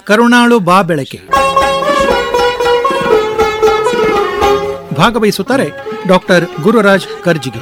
ಕರುಣಾಳು ಬಾ ಬೆಳಕೆ ಭಾಗವಹಿಸುತ್ತಾರೆ ಡಾಕ್ಟರ್ ಗುರುರಾಜ್ ಕರ್ಜಿಗೆ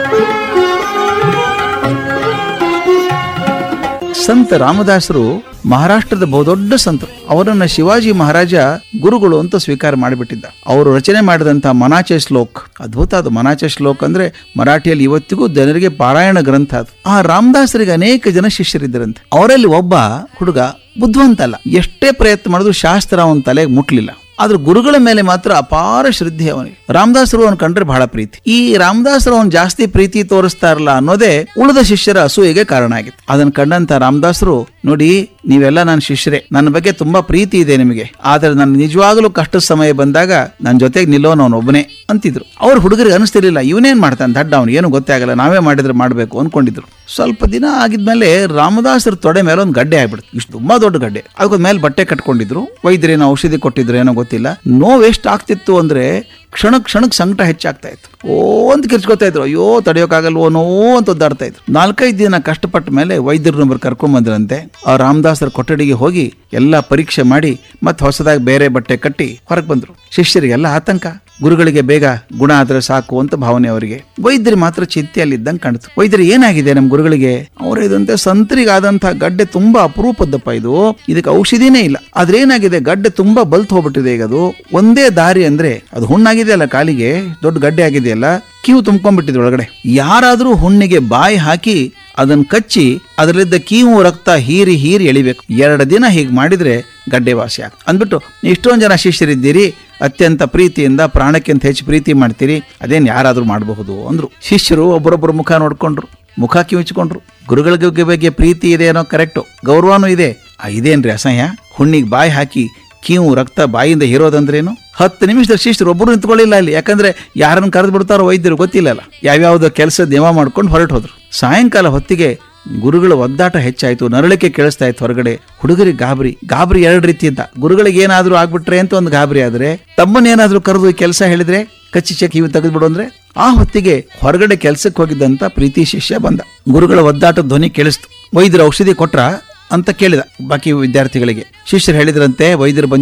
ಸಂತ ರಾಮದಾಸರು ಮಹಾರಾಷ್ಟ್ರದ ಬಹುದೊಡ್ಡ ಸಂತರು ಅವರನ್ನ ಶಿವಾಜಿ ಮಹಾರಾಜ ಗುರುಗಳು ಅಂತ ಸ್ವೀಕಾರ ಮಾಡಿಬಿಟ್ಟಿದ್ದ ಅವರು ರಚನೆ ಮಾಡಿದಂತ ಮನಾಚೆ ಶ್ಲೋಕ್ ಅದ್ಭುತ ಅದು ಮನಾಚೆ ಶ್ಲೋಕ್ ಅಂದ್ರೆ ಮರಾಠಿಯಲ್ಲಿ ಇವತ್ತಿಗೂ ಜನರಿಗೆ ಪಾರಾಯಣ ಗ್ರಂಥ ಅದು ಆ ರಾಮದಾಸರಿಗೆ ಅನೇಕ ಜನ ಶಿಷ್ಯರಿದ್ದರಂತೆ ಅವರಲ್ಲಿ ಒಬ್ಬ ಹುಡುಗ ಬುದ್ಧಿವಂತ ಅಲ್ಲ ಎಷ್ಟೇ ಪ್ರಯತ್ನ ಮಾಡಿದ್ರು ಶಾಸ್ತ್ರ ಅವನ ತಲೆಗೆ ಮುಟ್ಲಿಲ್ಲ ಆದ್ರೆ ಗುರುಗಳ ಮೇಲೆ ಮಾತ್ರ ಅಪಾರ ಶ್ರದ್ಧೆ ಅವನಿಗೆ ರಾಮದಾಸರು ಅವನ್ ಕಂಡ್ರೆ ಬಹಳ ಪ್ರೀತಿ ಈ ರಾಮದಾಸರು ಅವನ್ ಜಾಸ್ತಿ ಪ್ರೀತಿ ತೋರಿಸ್ತಾ ಇರಲ್ಲ ಅನ್ನೋದೇ ಉಳಿದ ಶಿಷ್ಯರ ಅಸೂಯೆಗೆ ಕಾರಣ ಆಗಿತ್ತು ಅದನ್ನ ಕಂಡಂತ ರಾಮದಾಸರು ನೋಡಿ ನೀವೆಲ್ಲ ನನ್ನ ಶಿಷ್ಯರೇ ನನ್ನ ಬಗ್ಗೆ ತುಂಬಾ ಪ್ರೀತಿ ಇದೆ ನಿಮಗೆ ಆದ್ರೆ ನನ್ನ ನಿಜವಾಗಲೂ ಕಷ್ಟದ ಸಮಯ ಬಂದಾಗ ನನ್ನ ಜೊತೆಗೆ ನಿಲ್ಲೋನು ಅವನು ಒಬ್ಬನೇ ಅಂತಿದ್ರು ಅವ್ರ ಹುಡುಗರಿಗೆ ಅನಿಸ್ತಿರ್ಲಿಲ್ಲ ಇವನೇನ್ ಮಾಡ್ತಾನೆ ದಡ್ಡ ಅವನು ಏನು ಗೊತ್ತೇ ಆಗಲ್ಲ ನಾವೇ ಮಾಡಿದ್ರೆ ಮಾಡ್ಬೇಕು ಅನ್ಕೊಂಡಿದ್ರು ಸ್ವಲ್ಪ ದಿನ ಆಗಿದ್ಮೇಲೆ ರಾಮದಾಸರ ತೊಡೆ ಮೇಲೆ ಒಂದು ಗಡ್ಡೆ ಆಗ್ಬಿಡ್ತು ಇಷ್ಟು ತುಂಬಾ ದೊಡ್ಡ ಗಡ್ಡೆ ಅದಕ್ಕೊಂದ್ ಮೇಲೆ ಬಟ್ಟೆ ಕಟ್ಕೊಂಡಿದ್ರು ವೈದ್ಯರೇನೋ ಔಷಧಿ ಕೊಟ್ಟಿದ್ರು ಏನೋ ಗೊತ್ತಿಲ್ಲ ನೋವು ಎಷ್ಟು ಆಗ್ತಿತ್ತು ಅಂದ್ರೆ ಕ್ಷಣ ಕ್ಷಣಕ್ಕೆ ಸಂಕಟ ಹೆಚ್ಚಾಗ್ತಾ ಇತ್ತು ಓ ಅಂತ ಕಿರ್ಚ್ಕೊತಾ ಇದ್ರು ಅಯ್ಯೋ ತಡೆಯೋಕ್ಕಾಗಲ್ವೋ ನೋವು ಅಂತ ಒದ್ದಾಡ್ತಾ ಇದ್ರು ನಾಲ್ಕೈದು ದಿನ ಕಷ್ಟಪಟ್ಟ ಮೇಲೆ ವೈದ್ಯರು ನಂಬರ್ ಕರ್ಕೊಂಡ್ ಬಂದ್ರಂತೆ ಆ ರಾಮದಾಸರ ಕೊಠಡಿಗೆ ಹೋಗಿ ಎಲ್ಲ ಪರೀಕ್ಷೆ ಮಾಡಿ ಮತ್ತೆ ಹೊಸದಾಗಿ ಬೇರೆ ಬಟ್ಟೆ ಕಟ್ಟಿ ಹೊರಗೆ ಬಂದ್ರು ಶಿಷ್ಯರಿಗೆಲ್ಲ ಆತಂಕ ಗುರುಗಳಿಗೆ ಬೇಗ ಗುಣ ಆದ್ರೆ ಸಾಕು ಅಂತ ಭಾವನೆ ಅವರಿಗೆ ವೈದ್ಯರು ಮಾತ್ರ ಚಿಂತೆಯಲ್ಲಿದ್ದಂಗೆ ಕಾಣಿತು ವೈದ್ಯರು ಏನಾಗಿದೆ ನಮ್ಮ ಗುರುಗಳಿಗೆ ಅವ್ರ ಇದಂತೆ ಸಂತರಿಗಾದಂತಹ ಗಡ್ಡೆ ತುಂಬಾ ಅಪರೂಪದ್ದಪ್ಪ ಇದು ಇದಕ್ಕೆ ಔಷಧಿನೇ ಇಲ್ಲ ಆದ್ರೆ ಏನಾಗಿದೆ ಗಡ್ಡೆ ತುಂಬಾ ಬಲ್ತ್ ಹೋಗ್ಬಿಟ್ಟಿದೆ ಈಗ ಅದು ಒಂದೇ ದಾರಿ ಅಂದ್ರೆ ಅದು ಹುಣ್ಣಾಗಿದೆಯಲ್ಲ ಕಾಲಿಗೆ ದೊಡ್ಡ ಗಡ್ಡೆ ಆಗಿದೆಯಲ್ಲ ಕಿವು ತುಂಬ್ಕೊಂಡ್ಬಿಟ್ಟಿದೆ ಒಳಗಡೆ ಯಾರಾದ್ರೂ ಹುಣ್ಣಿಗೆ ಬಾಯಿ ಹಾಕಿ ಅದನ್ನ ಕಚ್ಚಿ ಅದರಲ್ಲಿದ್ದ ಕೀವು ರಕ್ತ ಹೀರಿ ಹೀರಿ ಎಳಿಬೇಕು ಎರಡು ದಿನ ಹೀಗೆ ಮಾಡಿದ್ರೆ ಗಡ್ಡೆ ವಾಸಿ ಆಗ ಅಂದ್ಬಿಟ್ಟು ಇಷ್ಟೊಂದು ಜನ ಶಿಷ್ಯರಿದ್ದೀರಿ ಅತ್ಯಂತ ಪ್ರೀತಿಯಿಂದ ಪ್ರಾಣಕ್ಕಿಂತ ಹೆಚ್ಚು ಪ್ರೀತಿ ಮಾಡ್ತೀರಿ ಅದೇನ್ ಯಾರಾದ್ರೂ ಮಾಡಬಹುದು ಅಂದ್ರು ಶಿಷ್ಯರು ಒಬ್ಬರೊಬ್ಬರ ಮುಖ ನೋಡ್ಕೊಂಡ್ರು ಮುಖ ಕಿವಿಚ್ಕೊಂಡ್ರು ಗುರುಗಳ ಬಗ್ಗೆ ಬಗ್ಗೆ ಪ್ರೀತಿ ಇದೆ ಅನ್ನೋ ಕರೆಕ್ಟು ಗೌರವನೂ ಇದೆ ಆ, ಇದೇನ್ರಿ ಅಸಹ್ಯ ಹುಣ್ಣಿಗೆ ಬಾಯಿ ಹಾಕಿ ಕೀವು ರಕ್ತ ಬಾಯಿಂದ ಹೀರೋದಂದ್ರೇನು ಹತ್ತು ನಿಮಿಷದ ಶಿಷ್ಯರು ಒಬ್ಬರು ನಿಂತ್ಕೊಳ್ಳಿಲ್ಲ ಅಲ್ಲಿ ಯಾಕಂದ್ರೆ ಯಾರನ್ನು ಕರೆದು ಬಿಡ್ತಾರೋ ವೈದ್ಯರು ಗೊತ್ತಿಲ್ಲಲ್ಲ ಯಾವ್ಯಾವ್ದೋ ಕೆಲಸ ನೇಮ ಮಾಡ್ಕೊಂಡು ಹೊರಟು ಹೋದ್ರು ಸಾಯಂಕಾಲ ಹೊತ್ತಿಗೆ ಗುರುಗಳ ಒದ್ದಾಟ ಹೆಚ್ಚಾಯ್ತು ನರಳಿಕೆ ಕೇಳಿಸ್ತಾ ಇತ್ತು ಹೊರಗಡೆ ಹುಡುಗರಿಗೆ ಗಾಬರಿ ಗಾಬರಿ ಎರಡು ರೀತಿ ಅಂತ ಗುರುಗಳಿಗೆ ಏನಾದ್ರೂ ಆಗ್ಬಿಟ್ರೆ ಅಂತ ಒಂದು ಗಾಬರಿ ಆದ್ರೆ ತಮ್ಮನ್ನೇನಾದ್ರೂ ಕರೆದು ಕೆಲಸ ಹೇಳಿದ್ರೆ ಕಚ್ಚಿ ಚೆಕ್ ಇವು ತೆಗೆದು ಬಿಡು ಅಂದ್ರೆ ಆ ಹೊತ್ತಿಗೆ ಹೊರಗಡೆ ಕೆಲ್ಸಕ್ಕೆ ಹೋಗಿದ್ದಂತ ಪ್ರೀತಿ ಶಿಷ್ಯ ಬಂದ ಗುರುಗಳ ಒದ್ದಾಟ ಧ್ವನಿ ಕೇಳಿಸ್ತು ವೈದ್ಯರು ಔಷಧಿ ಕೊಟ್ರ ಅಂತ ಕೇಳಿದ ಬಾಕಿ ವಿದ್ಯಾರ್ಥಿಗಳಿಗೆ ಶಿಷ್ಯರು ಹೇಳಿದ್ರಂತೆ ವೈದ್ಯರು ಬಂದು